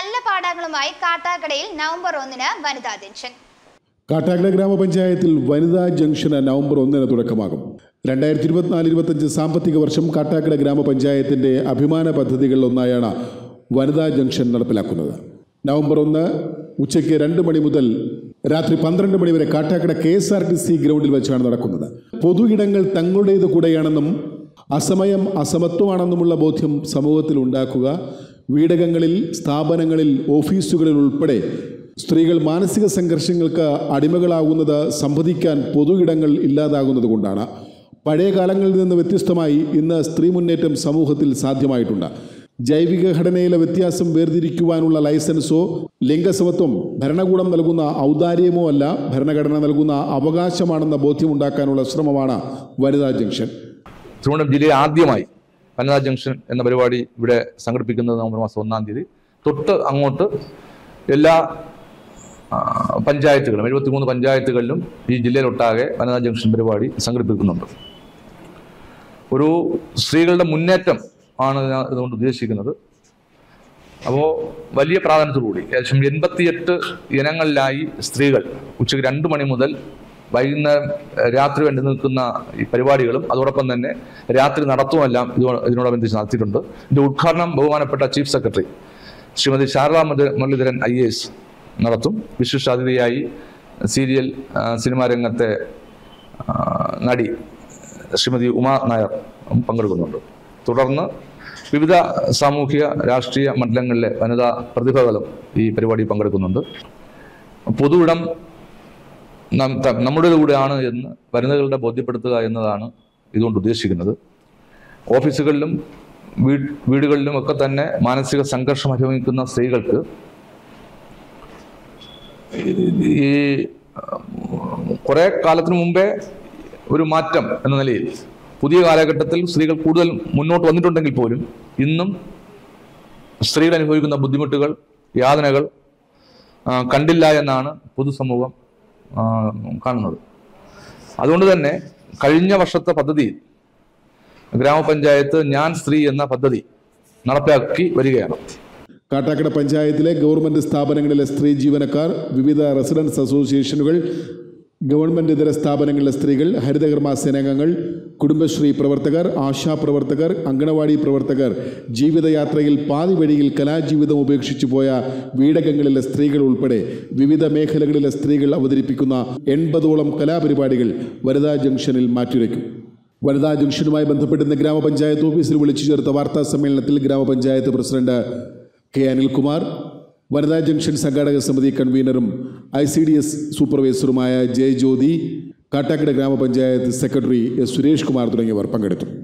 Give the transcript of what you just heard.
നല്ല പാഠങ്ങളുമായി കാട്ടാക്കടയിൽ നവംബർ ഒന്നിന് വനിതാ ജംഗ്ഷൻ കാട്ടാക്കട ഗ്രാമപഞ്ചായത്തിൽ വനിതാ ജംഗ്ഷന് നവംബർ ഒന്നിന് തുടക്കമാകും രണ്ടായിരത്തി ഇരുപത്തിനാല് ഇരുപത്തഞ്ച് സാമ്പത്തിക വർഷം കാട്ടാക്കട ഗ്രാമപഞ്ചായത്തിന്റെ അഭിമാന പദ്ധതികളിൽ ഒന്നായാണ് വനിതാ ജംഗ്ഷൻ നടപ്പിലാക്കുന്നത് നവംബർ ഒന്ന് ഉച്ചയ്ക്ക് രണ്ട് മണി മുതൽ രാത്രി പന്ത്രണ്ട് മണി വരെ Kattakada K S R T C ഗ്രൗണ്ടിൽ വെച്ചാണ് നടക്കുന്നത് പൊതു ഇടങ്ങൾ തങ്ങളുടേത് കൂടെയാണെന്നും അസമയം അസമത്വമാണെന്നുമുള്ള ബോധ്യം സമൂഹത്തിൽ ഉണ്ടാക്കുക വീടകങ്ങളിൽ സ്ഥാപനങ്ങളിൽ ഓഫീസുകളിൽ ഉൾപ്പെടെ സ്ത്രീകൾ മാനസിക സംഘർഷങ്ങൾക്ക് അടിമകളാകുന്നത് സംവദിക്കാൻ പൊതു ഇടങ്ങൾ ഇല്ലാതാകുന്നത് കൊണ്ടാണ് പഴയ കാലങ്ങളിൽ നിന്ന് വ്യത്യസ്തമായി ഇന്ന് സ്ത്രീ മുന്നേറ്റം സമൂഹത്തിൽ സാധ്യമായിട്ടുണ്ട് ജൈവിക ഘടനയിലെ വ്യത്യാസം വേർതിരിക്കുവാനുള്ള ലൈസൻസോ ലിംഗസമത്വം ഭരണകൂടം നൽകുന്ന ഔദാര്യമോ അല്ല ഭരണഘടന നൽകുന്ന അവകാശമാണെന്ന ബോധ്യമുണ്ടാക്കാനുള്ള ശ്രമമാണ് വനിതാ ജംഗ്ഷൻ തിരുവനന്തപുരം ജില്ലയിൽ ആദ്യമായി വനിതാ ജംഗ്ഷൻ എന്ന പരിപാടി ഇവിടെ സംഘടിപ്പിക്കുന്നത് നവംബർ മാസം ഒന്നാം തീയതി തൊട്ട് അങ്ങോട്ട് എല്ലാ ആ, പഞ്ചായത്തുകളും എഴുപത്തിമൂന്ന് പഞ്ചായത്തുകളിലും ഈ ജില്ലയിലൊട്ടാകെ വനിതാ ജംഗ്ഷൻ പരിപാടി സംഘടിപ്പിക്കുന്നുണ്ട് ഒരു സ്ത്രീകളുടെ മുന്നേറ്റം ആണ് ഞാൻ ഇതുകൊണ്ട് ഉദ്ദേശിക്കുന്നത് അപ്പോൾ വലിയ പ്രാധാന്യത്തോടുകൂടി ഏകദേശം എൺപത്തിയെട്ട് ഇനങ്ങളിലായി സ്ത്രീകൾ ഉച്ചയ്ക്ക് രണ്ട് മണി മുതൽ വൈകുന്നേരം ഏഹ്, രാത്രി വേണ്ടി നിൽക്കുന്ന ഈ പരിപാടികളും അതോടൊപ്പം തന്നെ രാത്രി നടത്തുമെല്ലാം ഇതോ ഇതിനോടനുബന്ധിച്ച് നടത്തിയിട്ടുണ്ട് ഇതിന്റെ ഉദ്ഘാടനം ബഹുമാനപ്പെട്ട chief secretary Shrimati Sharada Murali- Muraleedharan I A S നടത്തും വിശിഷ്ടാതിഥിയായി സീരിയൽ ആ, സിനിമാ രംഗത്തെ ആ, നടി ശ്രീമതി ഉമാ നായർ പങ്കെടുക്കുന്നുണ്ട് തുടർന്ന് വിവിധ സാമൂഹിക രാഷ്ട്രീയ മണ്ഡലങ്ങളിലെ വനിതാ പ്രതിഭകളും ഈ പരിപാടിയിൽ പങ്കെടുക്കുന്നുണ്ട് പൊതു ഇടം നം- ത- നമ്മുടെ കൂടെയാണ് എന്ന് വനിതകളുടെ ബോധ്യപ്പെടുത്തുക എന്നതാണ് ഇതുകൊണ്ട് ഉദ്ദേശിക്കുന്നത് ഓഫീസുകളിലും വീ- വീടുകളിലും ഒക്കെ തന്നെ മാനസിക സംഘർഷം അനുഭവിക്കുന്ന സ്ത്രീകൾക്ക് ഈ കുറെ കാലത്തിന് മുമ്പേ ഒരു മാറ്റം എന്ന നിലയിൽ പുതിയ കാലഘട്ടത്തിൽ സ്ത്രീകൾ കൂടുതൽ മുന്നോട്ട് വന്നിട്ടുണ്ടെങ്കിൽ പോലും ഇന്നും സ്ത്രീകൾ അനുഭവിക്കുന്ന ബുദ്ധിമുട്ടുകൾ യാതനകൾ ആ, കണ്ടില്ല എന്നാണ് പൊതുസമൂഹം ആ, കാണുന്നത് അതുകൊണ്ട് തന്നെ കഴിഞ്ഞ വർഷത്തെ പദ്ധതിയിൽ ഗ്രാമപഞ്ചായത്ത് ഞാൻ സ്ത്രീ എന്ന പദ്ധതി നടപ്പിലാക്കി വരികയാണ് കാട്ടാക്കട പഞ്ചായത്തിലെ ഗവൺമെന്റ് സ്ഥാപനങ്ങളിലെ സ്ത്രീ ജീവനക്കാർ വിവിധ റെസിഡൻസ് അസോസിയേഷനുകൾ ഗവൺമെന്റ് ഇതര സ്ഥാപനങ്ങളിലെ സ്ത്രീകൾ ഹരിതകർമ്മ സേനാംഗങ്ങൾ കുടുംബശ്രീ പ്രവർത്തകർ ആശാ പ്രവർത്തകർ അങ്കണവാടി പ്രവർത്തകർ ജീവിതയാത്രയിൽ പാതി വഴിയിൽ കലാജീവിതം ഉപേക്ഷിച്ചു പോയ വീടകങ്ങളിലെ സ്ത്രീകൾ ഉൾപ്പെടെ വിവിധ മേഖലകളിലെ സ്ത്രീകൾ അവതരിപ്പിക്കുന്ന എൺപതോളം കലാപരിപാടികൾ വനിതാ ജംഗ്ഷനിൽ മാറ്റിവെക്കും വനിതാ ജംഗ്ഷനുമായി ബന്ധപ്പെട്ടുന്ന ഗ്രാമപഞ്ചായത്ത് ഓഫീസിൽ വിളിച്ചു ചേർത്ത വാർത്താ സമ്മേളനത്തിൽ ഗ്രാമപഞ്ചായത്ത് പ്രസിഡന്റ് കെ അനിൽകുമാർ വനിതാ ജംഗ്ഷൻ സംഘാടക സമിതി കൺവീനറും ഐ സി ഡി എസ് സൂപ്പർവൈസറുമായ ജയജ്യോതി കാട്ടാക്കട ഗ്രാമപഞ്ചായത്ത് സെക്രട്ടറി എസ് സുരേഷ് കുമാർ തുടങ്ങിയവർ പങ്കെടുത്തു